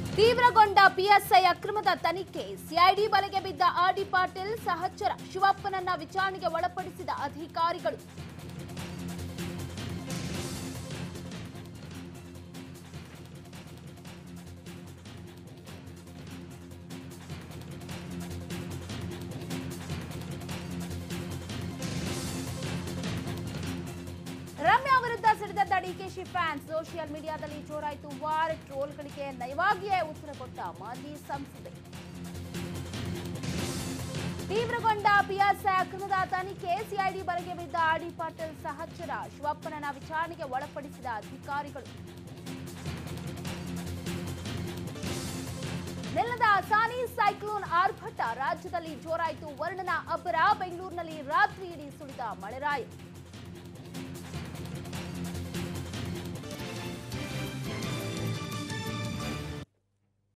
ತೀವ್ರಗೊಂಡ PSI ಅಕ್ರಮದ ತನಿಖೆ CID ಬಲೆಗೆ ಬಿದ್ದ ಆರ್ಡಿ ಪಾಟೀಲ್ ಸಹಚರ ಶಿವಪ್ಪನನ್ನ ವಿಚಾರಣೆಗೆ ಒಳಪಡಿಸಿದ ಅಧಿಕಾರಿಗಳು ರಮ್ಯಾ ವಿರುದ್ಧ ಸಿಡಿದ ಡಿಕೆಶಿ ಫ್ಯಾನ್ಸ್ ಸೋಷಿಯಲ್ ಮೀಡಿಯಾದಲ್ಲಿ ಜೋರಾಯಿತು ವಾರ್ ಟ್ರೋಲ್ಗಳಿಗೆ ನಯವಾಗಿಯೇ ಉತ್ತರ ಕೊಟ್ಟ ಮಾಜಿ ಸಂಸದೆ ತೀವ್ರಗೊಂಡ ಪಿಎಸ್ಐ ಅಕ್ರಮದ ತನಿಖೆ ಸಿಐಡಿ ಬಲೆಗೆ ಬಿದ್ದ ಆರ್ಡಿ ಪಾಟೀಲ್ ಸಹಚರ ಶಿವಪ್ಪನನ್ನ ವಿಚಾರಣೆಗೆ ಒಳಪಡಿಸಿದ ಅಧಿಕಾರಿಗಳು ನಿಲ್ಲದ ಸಾನಿ ಸೈಕ್ಲೋನ್ ಆರ್ಭಟ ರಾಜ್ಯದಲ್ಲಿ ಜೋರಾಯಿತು ವರ್ಣನ ಅಬ್ಬರ ಬೆಂಗಳೂರಿನಲ್ಲಿ ರಾತ್ರಿ ಇಡೀ ಸುಳಿದ ಮಳೆರಾಯ